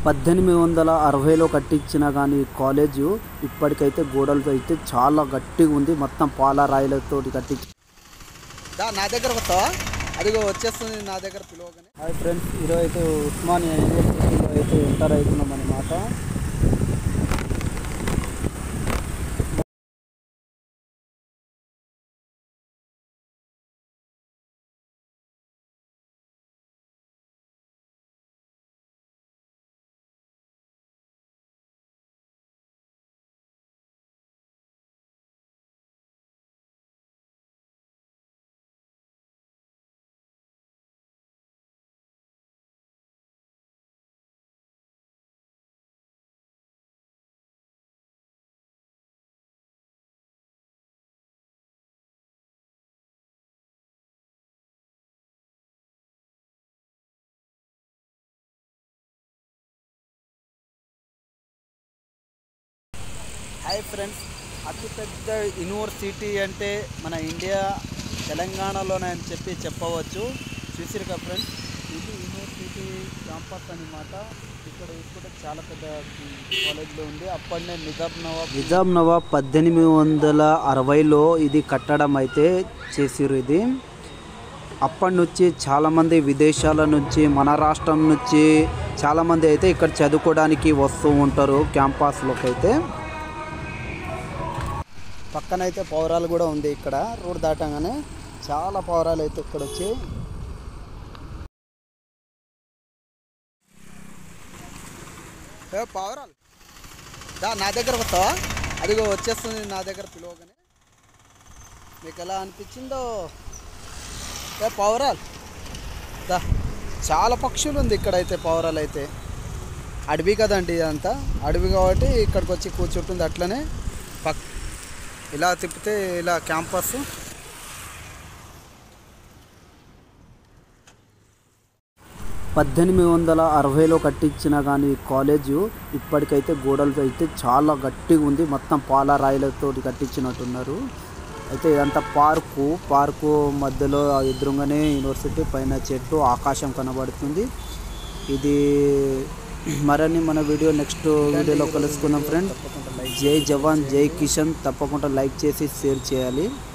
పద్దెనిమిది వందల అరవైలో కట్టించిన కానీ ఈ కాలేజు ఇప్పటికైతే గోడలతో అయితే చాలా గట్టిగా ఉంది మొత్తం పాలరాయిలతో కట్టించి దా నా దగ్గర వస్తావా అదిగో వచ్చేస్తుంది నా దగ్గర పిలవగానే హాయ్ ఫ్రెండ్స్ ఈరోజు అయితే ఉస్మానియా యూనివర్సిటీలో అయితే ఎంటర్ అవుతున్నాం అనమాట హాయ్ ఫ్రెండ్స్ అతిపెద్ద యూనివర్సిటీ అంటే మన ఇండియా తెలంగాణలోనే అని చెప్పి చెప్పవచ్చు చూసిరు కదా ఫ్రెండ్స్ ఇది యూనివర్సిటీ క్యాంపస్ అనమాట ఇక్కడ చూసుకుంటే చాలా పెద్ద కాలేజ్లో ఉంది అప్పటినే నిజాం నవాబ్ నిజాం నవాబ్ పద్దెనిమిది వందల అరవైలో ఇది కట్టడం అయితే చేసిరు ఇది అప్పటి నుంచి చాలామంది విదేశాల నుంచి మన రాష్ట్రం నుంచి చాలామంది అయితే ఇక్కడ చదువుకోవడానికి వస్తూ ఉంటారు క్యాంపస్లోకి అయితే పక్కన అయితే పౌరాలు కూడా ఉంది ఇక్కడ రోడ్ దాటంగానే చాలా పౌరాలు అయితే ఇక్కడ వచ్చి ఏ పౌరాలు దా నా దగ్గర వస్తావా అదిగో వచ్చేస్తుంది నా దగ్గర పిలవగానే మీకు ఎలా అనిపించిందో ఏ పౌరాలు దా చాలా పక్షులు ఉంది ఇక్కడైతే పౌరాలు అయితే అడవి కదండి ఇదంతా అడవి కాబట్టి ఇక్కడికి వచ్చి కూర్చుంటుంది అట్లనే పక్ ఇలా తిప్పితే ఇలా క్యాంపస్ పద్దెనిమిది వందల అరవైలో కట్టించిన కానీ ఈ కాలేజు ఇప్పటికైతే గోడలతో అయితే చాలా గట్టిగా ఉంది మొత్తం పాలరాయిలతో కట్టించినట్టున్నారు అయితే ఇదంతా పార్కు పార్కు మధ్యలో ఎదురుగానే యూనివర్సిటీ పైన చెట్టు ఆకాశం కనబడుతుంది ఇది మరిన్ని మన వీడియో నెక్స్ట్ వీడియోలో కలుసుకుందాం ఫ్రెండ్ జై జవాన్ జై కిషన్ తప్పకుండా లైక్ చేసి షేర్ చేయాలి